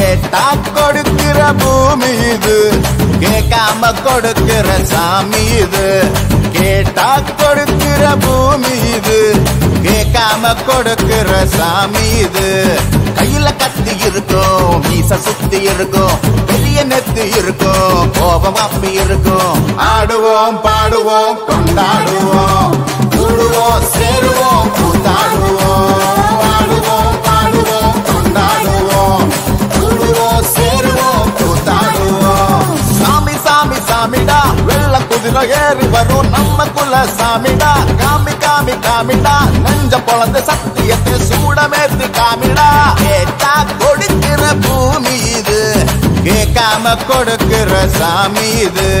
கேட்டா கொடுக்கிற பூமி இது கேட்காம கொடுக்கிற சாமி இது கேட்டா கொடுக்கிற பூமி இது கேட்காம கொடுக்கிற சாமி இது கையில கத்தி இருக்கும் மீச சுத்தி இருக்கும் பெரிய நெத்து இருக்கும் கோபம் அப்பி இருக்கும் ஆடுவோம் பாடுவோம் கொண்டாடுவோம் கூடுவோம் சேருவோம் கூத்தாடுவோம் ஆடுவோம் பாடுவோம் கொண்டாடுவோம் கூடுவோம் சேருவோம் கூத்தாடுவோம் சாமி சாமி சாமிடா வெள்ள குதிரை ஏறி வரும் நம்ம குல சாமிடா காமி காமி காமிடா நெஞ்ச பொழந்த சத்தியத்தை சூடமேத்து காமிடா கேட்டா கொடுக்கிற பூமி இது கேட்காம கொடுக்கிற சாமி இது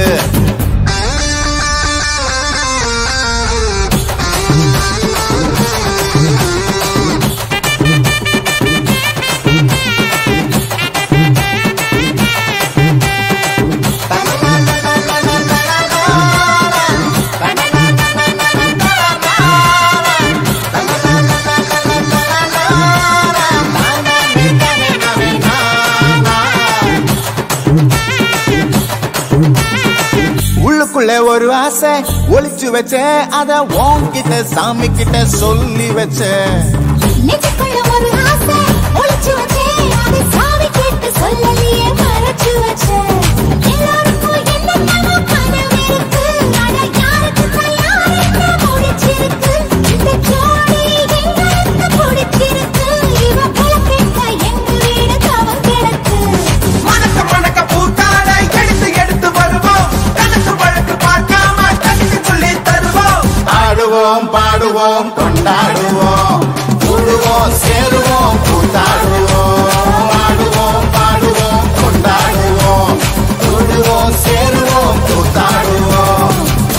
உள்ளுக்குள்ள ஒரு ஆசை ஒளிச்சு வச்சேன் அத உன்கிட்ட சாமி கிட்ட சொல்லி வச்சேன் நெஞ்சுக்குள்ள ஒரு ஆசை ஒளிச்சு வச்சேன் அதை சாமி கேட்டு சொல்லலையே மறைச்சு வச்சேன் எல்லாருக்கும் என்னென்னமோ கனவு இருக்கு ஆனா யாருக்கு யாருக்கு முடிச்சிருக்கு இந்த ஜோடி எங்களுக்கு பிடிச்சிருக்கு இவ புலப்பெட்ட எங்க வீடு தவம் கிடக்கு மணக்க மணக்க பூத்தாடை எடுத்து எடுத்து வருவோம் கணக்கு வழக்கு பார்க்காம கணிக்கு சொல்லி தருவோம் ஆடுவோம் பாடுவோம் கொண்டாடுவோம் கூடுவோம் சேருவோம் கூத்தாடுவோம் ஆடுவோம் பாடுவோம் கொண்டாடுவோம் கூடுவோம் சேருவோம் கூத்தாடுவோம்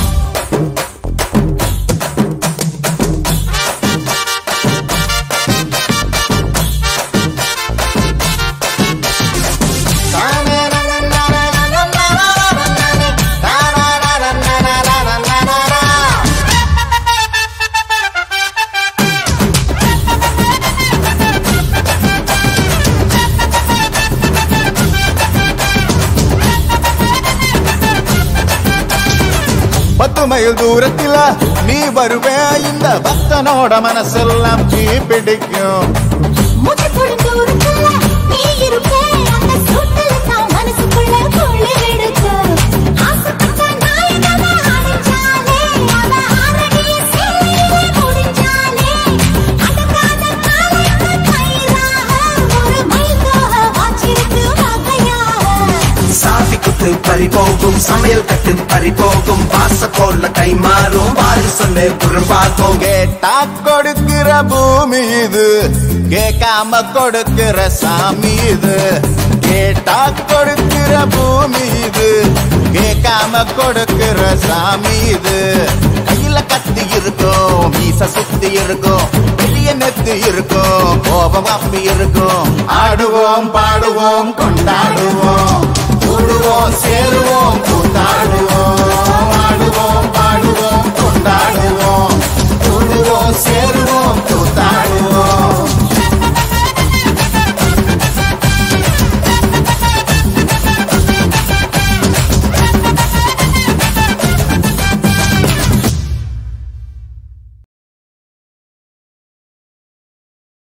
பத்து மைல் தூரத்தில நீ வருவே இந்த பக்தனோட மனசெல்லாம் தீ பிடிக்கும் மூச்சு தொடும் தூரத்துல நீ இருப்ப அந்த சூட்டில் நான் மனசுக்குள்ள குளிர் எடுக்க ஆசைப்பட்ட நாயகமா அடைஞ்சாலே அவ ஆரடிய சேலையிலே முடிஞ்சாலே அடங்காத காலைக்கு கயிறாக ஒரு மைல்கோக வாச்சிருக்கு வகையாக சாதி குத்து பறிபோகும் சமையல் கட்டு பறிபோகும் வாச போல கை மாறும் வாரி சொல்லு புறம்பாகும் கேட்டா கொடுக்கிற பூமி இது கேட்காம கொடுக்கிற சாமி இது கேட்டா கொடுக்கிற பூமி இது கேட்காம கொடுக்கிற சாமி இது கையில கத்தி இருக்கும் மீச சுத்தி இருக்கும் பெரிய நெத்து இருக்கும் கோபம் அப்பி இருக்கும் ஆடுவோம் பாடுவோம் கொண்டாடுவோம் கூடுவோம் சேருவோம் கூத்தாடுவோம்